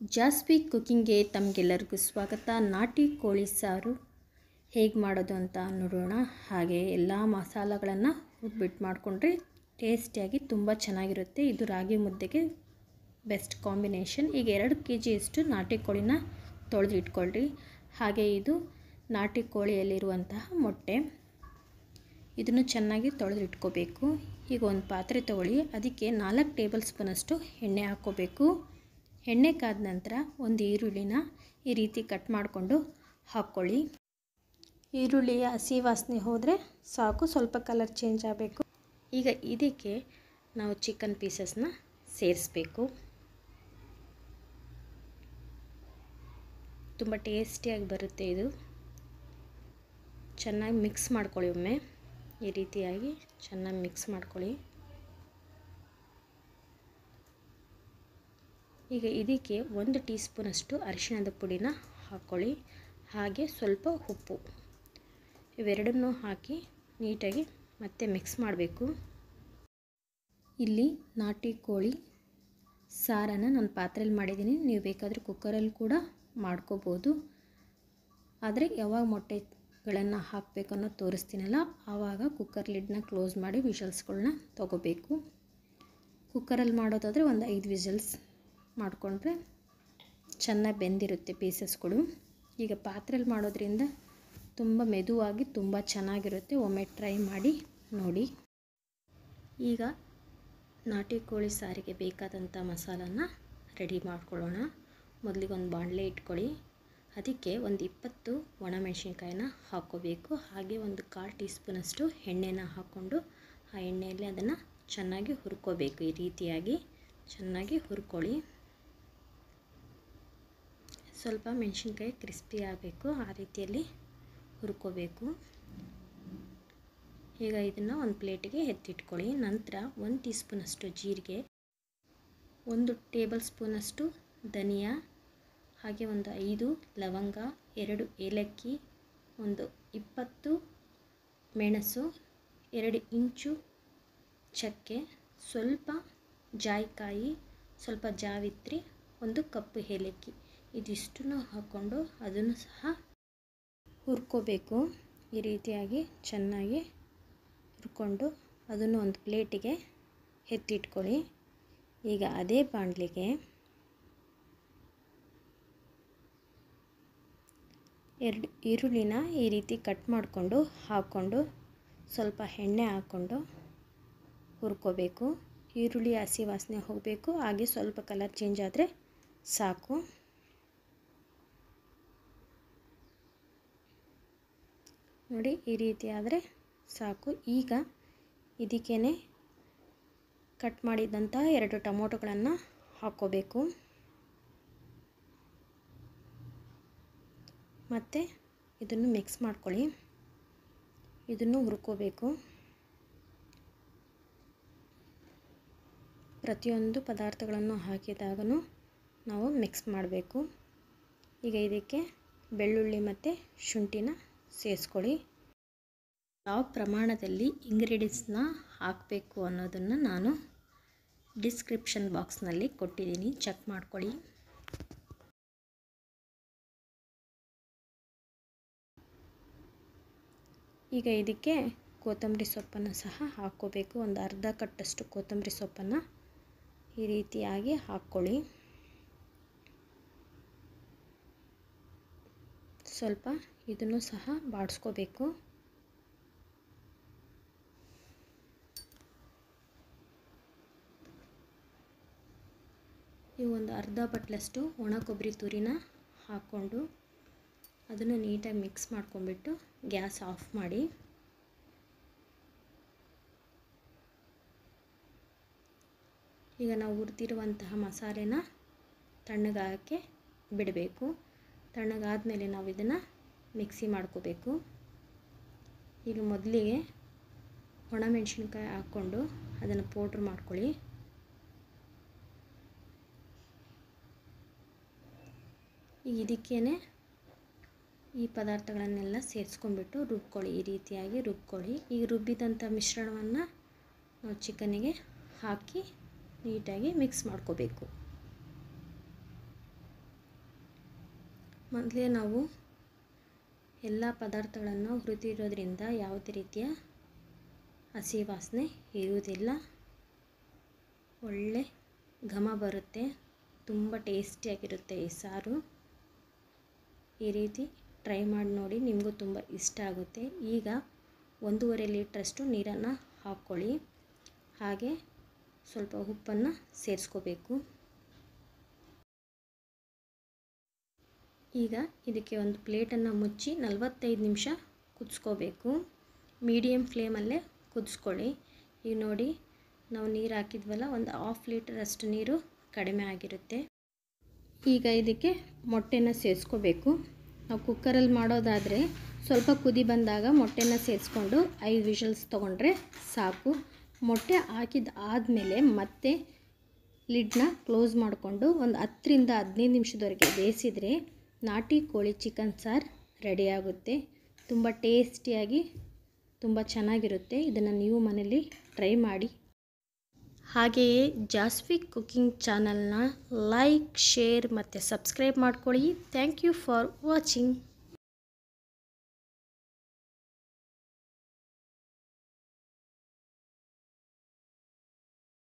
ಜಾಸ್ವಿ ಕುಕ್ಕಿಂಗ್ಗೆ ತಮಗೆಲ್ಲರಿಗೂ ಸ್ವಾಗತ ನಾಟಿ ಕೋಳಿ ಸಾರು ಹೇಗೆ ಮಾಡೋದು ಅಂತ ನೋಡೋಣ ಹಾಗೆ ಎಲ್ಲ ಮಸಾಲೆಗಳನ್ನು ಹುರ್ಬಿಟ್ಟು ಮಾಡಿಕೊಂಡ್ರೆ ಟೇಸ್ಟಿಯಾಗಿ ತುಂಬ ಚೆನ್ನಾಗಿರುತ್ತೆ ಇದು ರಾಗಿ ಮುದ್ದೆಗೆ ಬೆಸ್ಟ್ ಕಾಂಬಿನೇಷನ್ ಈಗ ಎರಡು ಕೆ ಜಿಯಷ್ಟು ನಾಟಿ ಕೋಳಿನ ತೊಳೆದು ಇಟ್ಕೊಳ್ರಿ ಹಾಗೆ ಇದು ನಾಟಿ ಕೋಳಿಯಲ್ಲಿರುವಂತಹ ಮೊಟ್ಟೆ ಇದನ್ನು ಚೆನ್ನಾಗಿ ತೊಳೆದು ಇಟ್ಕೋಬೇಕು ಈಗ ಒಂದು ಪಾತ್ರೆ ತೊಗೊಳ್ಳಿ ಅದಕ್ಕೆ ನಾಲ್ಕು ಟೇಬಲ್ ಸ್ಪೂನಷ್ಟು ಎಣ್ಣೆ ಹಾಕ್ಕೋಬೇಕು ಎಣ್ಣೆ ಕಾದ ನಂತರ ಒಂದು ಈರುಳ್ಳಿನ ಈ ರೀತಿ ಕಟ್ ಮಾಡಿಕೊಂಡು ಹಾಕ್ಕೊಳ್ಳಿ ಈರುಳ್ಳಿಯ ಹಸಿ ವಾಸನೆ ಹೋದರೆ ಸಾಕು ಸ್ವಲ್ಪ ಕಲರ್ ಚೇಂಜ್ ಆಗಬೇಕು ಈಗ ಇದಕ್ಕೆ ನಾವು ಚಿಕನ್ ಪೀಸಸ್ನ ಸೇರಿಸ್ಬೇಕು ತುಂಬ ಟೇಸ್ಟಿಯಾಗಿ ಬರುತ್ತೆ ಇದು ಚೆನ್ನಾಗಿ ಮಿಕ್ಸ್ ಮಾಡ್ಕೊಳ್ಳಿ ಒಮ್ಮೆ ಈ ರೀತಿಯಾಗಿ ಚೆನ್ನಾಗಿ ಮಿಕ್ಸ್ ಮಾಡ್ಕೊಳ್ಳಿ ಈಗ ಇದಕ್ಕೆ ಒಂದು ಟೀ ಸ್ಪೂನಷ್ಟು ಅರಿಶಿಣದ ಪುಡಿನ ಹಾಕ್ಕೊಳ್ಳಿ ಹಾಗೆ ಸ್ವಲ್ಪ ಉಪ್ಪು ಇವೆರಡನ್ನೂ ಹಾಕಿ ನೀಟಾಗಿ ಮತ್ತೆ ಮಿಕ್ಸ್ ಮಾಡಬೇಕು ಇಲ್ಲಿ ನಾಟಿ ಕೋಳಿ ಸಾರನ್ನು ನಾನು ಪಾತ್ರೆಯಲ್ಲಿ ಮಾಡಿದ್ದೀನಿ ನೀವು ಬೇಕಾದರೆ ಕುಕ್ಕರಲ್ಲಿ ಕೂಡ ಮಾಡ್ಕೋಬೋದು ಆದರೆ ಯಾವಾಗ ಮೊಟ್ಟೆಗಳನ್ನು ಹಾಕಬೇಕು ಅನ್ನೋದು ತೋರಿಸ್ತೀನಲ್ಲ ಆವಾಗ ಕುಕ್ಕರ್ ಲಿಡ್ನ ಕ್ಲೋಸ್ ಮಾಡಿ ವಿಷಲ್ಸ್ಗಳನ್ನ ತೊಗೋಬೇಕು ಕುಕ್ಕರಲ್ಲಿ ಮಾಡೋದಾದರೆ ಒಂದು ಐದು ವಿಷಲ್ಸ್ ಮಾಡಿಕೊಂಡ್ರೆ ಚೆನ್ನಾಗಿ ಬೆಂದಿರುತ್ತೆ ಪೀಸಸ್ಗಳು ಈಗ ಪಾತ್ರೆಯಲ್ಲಿ ಮಾಡೋದ್ರಿಂದ ತುಂಬ ಮೆದುವಾಗಿ ತುಂಬ ಚೆನ್ನಾಗಿರುತ್ತೆ ಒಮ್ಮೆ ಟ್ರೈ ಮಾಡಿ ನೋಡಿ ಈಗ ನಾಟಿ ಕೋಳಿ ಸಾರಿಗೆ ಬೇಕಾದಂಥ ಮಸಾಲನ ರೆಡಿ ಮಾಡ್ಕೊಳ್ಳೋಣ ಮೊದಲಿಗೆ ಒಂದು ಬಾಣಲೆ ಇಟ್ಕೊಳ್ಳಿ ಅದಕ್ಕೆ ಒಂದು ಇಪ್ಪತ್ತು ಒಣಮೆಣಸಿನ್ಕಾಯಿನ ಹಾಕ್ಕೋಬೇಕು ಹಾಗೆ ಒಂದು ಕಾಲು ಟೀ ಸ್ಪೂನಷ್ಟು ಎಣ್ಣೆನ ಹಾಕ್ಕೊಂಡು ಆ ಎಣ್ಣೆಯಲ್ಲಿ ಅದನ್ನು ಚೆನ್ನಾಗಿ ಹುರ್ಕೋಬೇಕು ಈ ರೀತಿಯಾಗಿ ಚೆನ್ನಾಗಿ ಹುರ್ಕೊಳ್ಳಿ ಸ್ವಲ್ಪ ಮೆಣಸಿನ್ಕಾಯಿ ಕ್ರಿಸ್ಪಿ ಆಗಬೇಕು ಆ ರೀತಿಯಲ್ಲಿ ಹುರ್ಕೋಬೇಕು ಈಗ ಇದನ್ನು ಒಂದು ಪ್ಲೇಟಿಗೆ ಎತ್ತಿಟ್ಕೊಳ್ಳಿ ನಂತರ ಒಂದು ಟೀ ಸ್ಪೂನಷ್ಟು ಜೀರಿಗೆ ಒಂದು ಟೇಬಲ್ ಸ್ಪೂನಷ್ಟು ಧನಿಯಾ ಹಾಗೆ ಒಂದು ಐದು ಲವಂಗ ಎರಡು ಏಲಕ್ಕಿ ಒಂದು ಇಪ್ಪತ್ತು ಮೆಣಸು ಎರಡು ಇಂಚು ಚಕ್ಕೆ ಸ್ವಲ್ಪ ಜಾಯಿಕಾಯಿ ಸ್ವಲ್ಪ ಜಾವಿತ್ರಿ ಒಂದು ಕಪ್ಪು ಏಲಕ್ಕಿ ಇದಿಷ್ಟನ್ನು ಹಾಕ್ಕೊಂಡು ಅದನ್ನು ಸಹ ಹುರ್ಕೋಬೇಕು ಈ ರೀತಿಯಾಗಿ ಚೆನ್ನಾಗಿ ಹುರ್ಕೊಂಡು ಅದನ್ನು ಒಂದು ಪ್ಲೇಟಿಗೆ ಎತ್ತಿಟ್ಕೊಳ್ಳಿ ಈಗ ಅದೇ ಬಾಣಲಿಗೆ ಎರಡು ಈರುಳ್ಳಿನ ಈ ರೀತಿ ಕಟ್ ಮಾಡಿಕೊಂಡು ಹಾಕ್ಕೊಂಡು ಸ್ವಲ್ಪ ಎಣ್ಣೆ ಹಾಕ್ಕೊಂಡು ಹುರ್ಕೋಬೇಕು ಈರುಳ್ಳಿ ಹಸಿ ವಾಸನೆ ಹೋಗಬೇಕು ಹಾಗೆ ಸ್ವಲ್ಪ ಕಲರ್ ಚೇಂಜ್ ಆದರೆ ಸಾಕು ನೋಡಿ ಈ ರೀತಿ ಆದರೆ ಸಾಕು ಈಗ ಇದಕ್ಕೇ ಕಟ್ ಮಾಡಿದಂಥ ಎರಡು ಟೊಮೊಟೊಗಳನ್ನು ಹಾಕ್ಕೋಬೇಕು ಮತ್ತು ಇದನ್ನು ಮಿಕ್ಸ್ ಮಾಡ್ಕೊಳ್ಳಿ ಇದನ್ನು ಹುರ್ಕೋಬೇಕು ಪ್ರತಿಯೊಂದು ಪದಾರ್ಥಗಳನ್ನು ಹಾಕಿದಾಗೂ ನಾವು ಮಿಕ್ಸ್ ಮಾಡಬೇಕು ಈಗ ಇದಕ್ಕೆ ಬೆಳ್ಳುಳ್ಳಿ ಮತ್ತು ಶುಂಠಿನ ಸೇರಿಸ್ಕೊಳ್ಳಿ ಯಾವ ಪ್ರಮಾಣದಲ್ಲಿ ಇಂಗ್ರೀಡಿಯೆಂಟ್ಸ್ನ ಹಾಕಬೇಕು ಅನ್ನೋದನ್ನು ನಾನು ಡಿಸ್ಕ್ರಿಪ್ಷನ್ ಬಾಕ್ಸ್ನಲ್ಲಿ ಕೊಟ್ಟಿದ್ದೀನಿ ಚೆಕ್ ಮಾಡ್ಕೊಳ್ಳಿ ಈಗ ಇದಕ್ಕೆ ಕೊತ್ತಂಬರಿ ಸೊಪ್ಪನ್ನು ಸಹ ಹಾಕ್ಕೋಬೇಕು ಒಂದು ಅರ್ಧ ಕಟ್ಟಷ್ಟು ಕೊತ್ತಂಬರಿ ಸೊಪ್ಪನ್ನು ಈ ರೀತಿಯಾಗಿ ಹಾಕ್ಕೊಳ್ಳಿ ಸ್ವಲ್ಪ ಇದನ್ನು ಸಹ ಬಾಡಿಸ್ಕೋಬೇಕು ಈ ಒಂದು ಅರ್ಧ ಬಟ್ಲಷ್ಟು ಒಣ ಕೊಬ್ಬರಿ ತುರಿನ ಹಾಕ್ಕೊಂಡು ಅದನ್ನು ನೀಟಾಗಿ ಮಿಕ್ಸ್ ಮಾಡ್ಕೊಂಡ್ಬಿಟ್ಟು ಗ್ಯಾಸ್ ಆಫ್ ಮಾಡಿ ಈಗ ನಾವು ಹುರಿದಿರುವಂತಹ ಮಸಾಲೆನ ತಣ್ಣಗಾಗಕ್ಕೆ ಬಿಡಬೇಕು ತಣ್ಣಗಾದಮೇಲೆ ನಾವು ಇದನ್ನು ಮಿಕ್ಸಿ ಮಾಡ್ಕೋಬೇಕು ಈಗ ಮೊದಲಿಗೆ ಒಣಮೆಣಸಿನ್ಕಾಯಿ ಹಾಕ್ಕೊಂಡು ಅದನ್ನು ಪೌಡ್ರ್ ಮಾಡ್ಕೊಳ್ಳಿ ಈಗ ಇದಕ್ಕೇ ಈ ಪದಾರ್ಥಗಳನ್ನೆಲ್ಲ ಸೇರಿಸ್ಕೊಂಡ್ಬಿಟ್ಟು ರುಬ್ಕೊಳ್ಳಿ ಈ ರೀತಿಯಾಗಿ ರುಬ್ಕೊಳ್ಳಿ ಈಗ ರುಬ್ಬಿದಂಥ ಮಿಶ್ರಣವನ್ನು ನಾವು ಚಿಕನ್ನಿಗೆ ಹಾಕಿ ನೀಟಾಗಿ ಮಿಕ್ಸ್ ಮಾಡ್ಕೋಬೇಕು ಮೊದಲೇ ನಾವು ಎಲ್ಲ ಪದಾರ್ಥಗಳನ್ನು ಹುರಿದಿರೋದ್ರಿಂದ ಯಾವುದೇ ರೀತಿಯ ಹಸಿ ವಾಸನೆ ಇರುವುದಿಲ್ಲ ಒಳ್ಳೆ ಘಮ ಬರುತ್ತೆ ತುಂಬ ಟೇಸ್ಟಿಯಾಗಿರುತ್ತೆ ಈ ಸಾರು ಈ ರೀತಿ ಟ್ರೈ ಮಾಡಿ ನೋಡಿ ನಿಮಗೂ ತುಂಬ ಇಷ್ಟ ಆಗುತ್ತೆ ಈಗ ಒಂದೂವರೆ ಲೀಟ್ರಷ್ಟು ನೀರನ್ನು ಹಾಕ್ಕೊಳ್ಳಿ ಹಾಗೆ ಸ್ವಲ್ಪ ಉಪ್ಪನ್ನು ಸೇರಿಸ್ಕೋಬೇಕು ಈಗ ಇದಕ್ಕೆ ಒಂದು ಪ್ಲೇಟನ್ನು ಮುಚ್ಚಿ ನಲವತ್ತೈದು ನಿಮಿಷ ಕುದಿಸ್ಕೋಬೇಕು ಮೀಡಿಯಮ್ ಫ್ಲೇಮಲ್ಲೇ ಕುದಿಸ್ಕೊಳ್ಳಿ ಈಗ ನೋಡಿ ನಾವು ನೀರು ಹಾಕಿದ್ವಲ್ಲ ಒಂದು ಹಾಫ್ ಲೀಟರಷ್ಟು ನೀರು ಕಡಿಮೆ ಆಗಿರುತ್ತೆ ಈಗ ಇದಕ್ಕೆ ಮೊಟ್ಟೆನ ಸೇರಿಸ್ಕೋಬೇಕು ನಾವು ಕುಕ್ಕರಲ್ಲಿ ಮಾಡೋದಾದರೆ ಸ್ವಲ್ಪ ಕುದಿ ಬಂದಾಗ ಮೊಟ್ಟೆನ ಸೇರಿಸ್ಕೊಂಡು ಐದು ವಿಷಲ್ಸ್ ತೊಗೊಂಡ್ರೆ ಸಾಕು ಮೊಟ್ಟೆ ಹಾಕಿದ ಆದಮೇಲೆ ಮತ್ತೆ ಲಿಡ್ನ ಕ್ಲೋಸ್ ಮಾಡಿಕೊಂಡು ಒಂದು ಹತ್ತರಿಂದ ಹದಿನೈದು ನಿಮಿಷದವರೆಗೆ ಬೇಯಿಸಿದರೆ ನಾಟಿ ಕೋಳಿ ಚಿಕನ್ ಸಾರು ರೆಡಿಯಾಗುತ್ತೆ ತುಂಬ ಟೇಸ್ಟಿಯಾಗಿ ತುಂಬ ಚೆನ್ನಾಗಿರುತ್ತೆ ಇದನ್ನು ನೀವು ಮನೇಲಿ ಟ್ರೈ ಮಾಡಿ ಹಾಗೆಯೇ ಜಾಸ್ವಿ ಕುಕಿಂಗ್ ಚಾನಲ್ನ ಲೈಕ್ ಶೇರ್ ಮತ್ತು ಸಬ್ಸ್ಕ್ರೈಬ್ ಮಾಡ್ಕೊಳ್ಳಿ ಥ್ಯಾಂಕ್ ಯು ಫಾರ್ ವಾಚಿಂಗ್